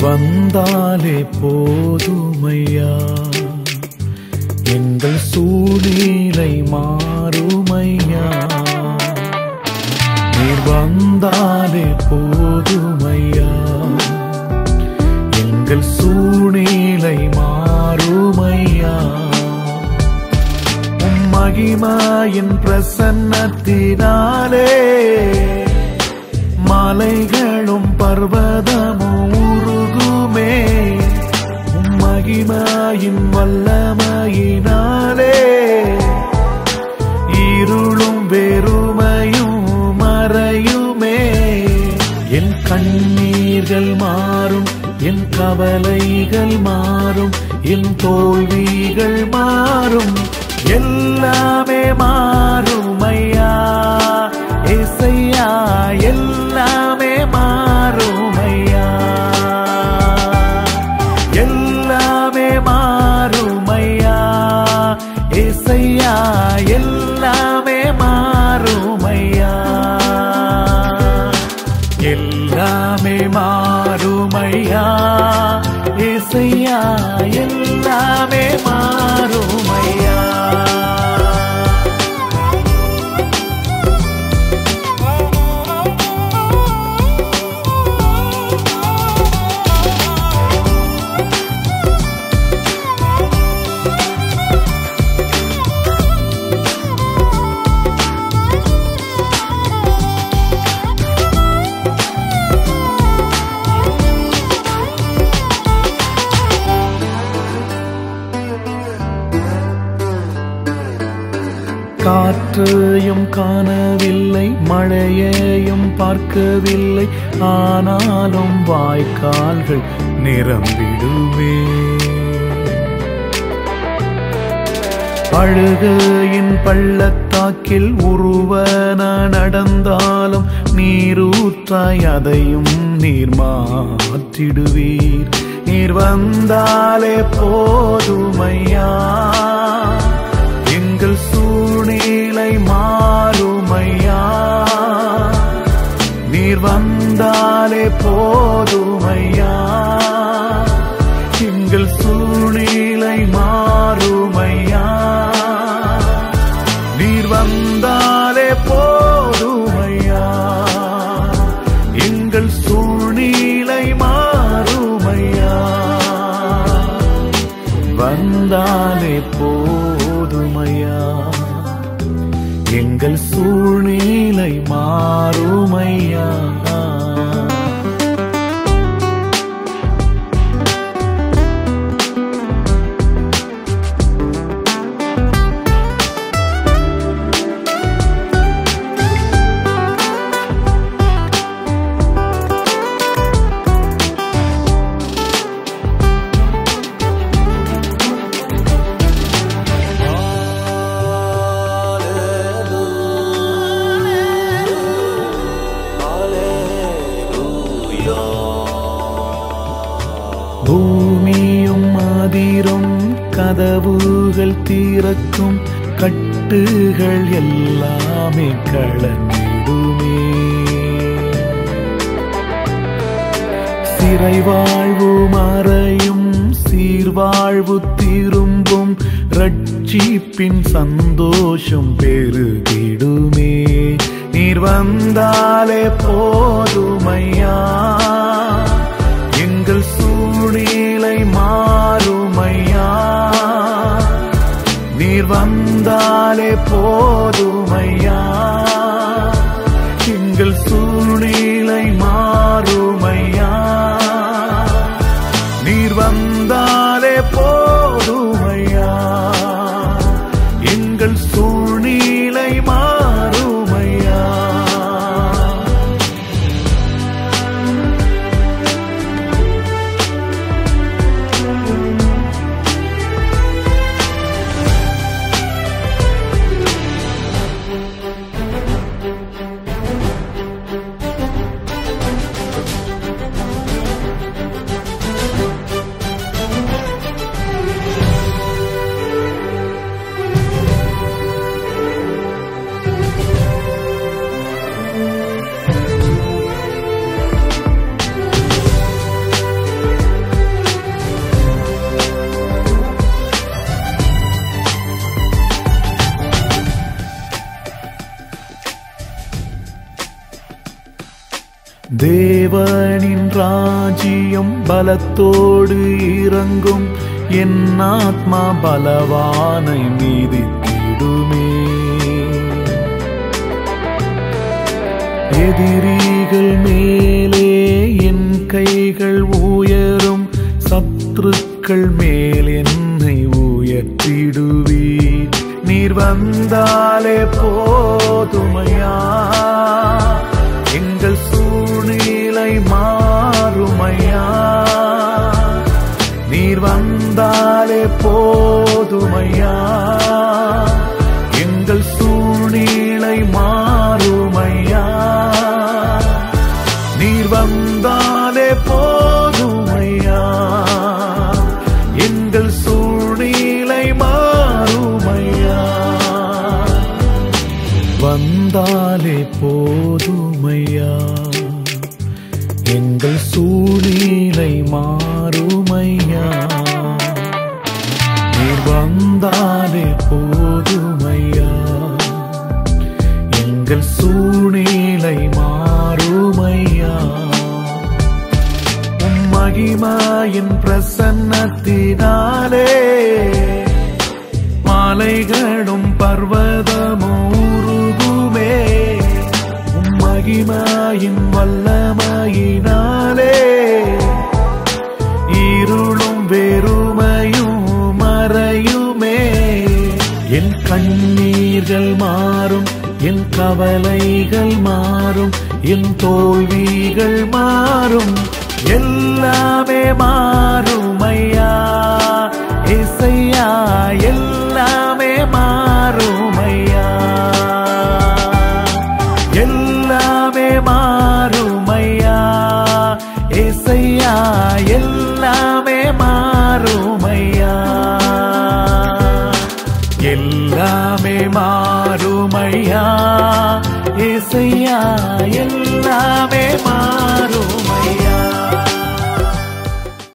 வந்தாலே போதுமையா எங்கள் சூழ்நிலை மாறுமையா நீர் வந்தாலே போதுமையா எங்கள் சூழ்நிலை மாறுமையா உம் மகிமாயின் பிரசன்னத்தினாலே மலைகளும் பர்வதமும் உருகுமே உம் மகிமாயின் வல்லமையினாலே இருளும் வெறுமையும் மறையுமே என் கண்ணீர்கள் மாறும் என் கவலைகள் மாறும் என் தோல்விகள் மாறும் எல்லாமே மாறும் ஐயா ஏசையா எல்லாமே மாறும் ஐயா எல்லாமே மாறும் ஐயா ஏசையா எல்லாமே மாறும் ஐயா எல்லாமே மாறுமையா ஏசையா எல்லாமே மாறுமையா காற்றையும் காணவில்லை மழையையும் பார்க்கவில்லை ஆனாலும் வாய்க்கால்கள் நிரம்பிடுவே அழுகையின் பள்ளத்தாக்கில் உருவன நடந்தாலும் நீரூற்றாய் அதையும் நீர் மாற்றிடுவீர் நீர் வந்தாலே போதுமையா எங்கள் சூழ்நிலை மாறுமையா நீர் வந்தாலே போதுமையா எங்கள் சூழ்நிலை மாறுமையா நீர் வந்தாலே போதுமையா எங்கள் சூழ்நிலை மாறுமையா வந்தாலே போதுமையா எங்கள் சூழ்நிலை மாறுமையா பூமியும் மாதிரும் கதவுகள் தீரக்கும் கட்டுகள் எல்லாமே கலந்திடுமே சிறை வாழ்வு மறையும் சீர்வாழ்வு திரும்பும் ரட்சிப்பின் சந்தோஷம் பெருகிடுமே நீர் வந்தாலே போதுமையா எங்கள் சூழ்நிலை மாறுமையா நீர் வந்தாலே போதுமையா எங்கள் சூழ்நிலை மாறுமையா நீர் வந்தாலே போதுமையா எங்கள் சூழ்நிலை மாறுமையா தேவனின் ராஜ்யம் பலத்தோடு இறங்கும் என் ஆத்மா பலவானை மீதித்திடுமே எதிரிகள் மேலே என் கைகள் உயரும் சத்துருக்கள் மேல் என்னை உயர்த்திடுவீர் நீர் வந்தாலே போதுமையா எங்கள் சூழ்நிலை மாறுமையா நீர் வந்தாலே போதுமையா எங்கள் சூழ்நிலை மாறுமையா நீர் வந்தாலே போதுமையா எங்கள் சூழ்நிலை மாறுமையா வந்தாலே போதுமையா எங்கள் சூழ்நிலை மாறுமையா நீர் வந்தாலே போதுமையா எங்கள் சூழ்நிலை மாறுமையா உம் மகிமாயின் பிரசன்னத்தினாலே மாலைகளும் பர்வதமூருகுமே உம் மகிமாயின் வல்லமையினாலே இருளும் வெறுமையும் மறையுமே என் கண்ணீர்கள் மாறும் என் கவலைகள் மாறும் என் தோல்விகள் மாறும் எல்லாமே மாறும் ஐயா இசையா எல்லாமே மாறும் ஐயா எல்லாமே மாறும் ஐயா இசையா எல்லாமே மாறும் ஐயா எல்லாமே மாறுமையா இசையா எல்லாமே மா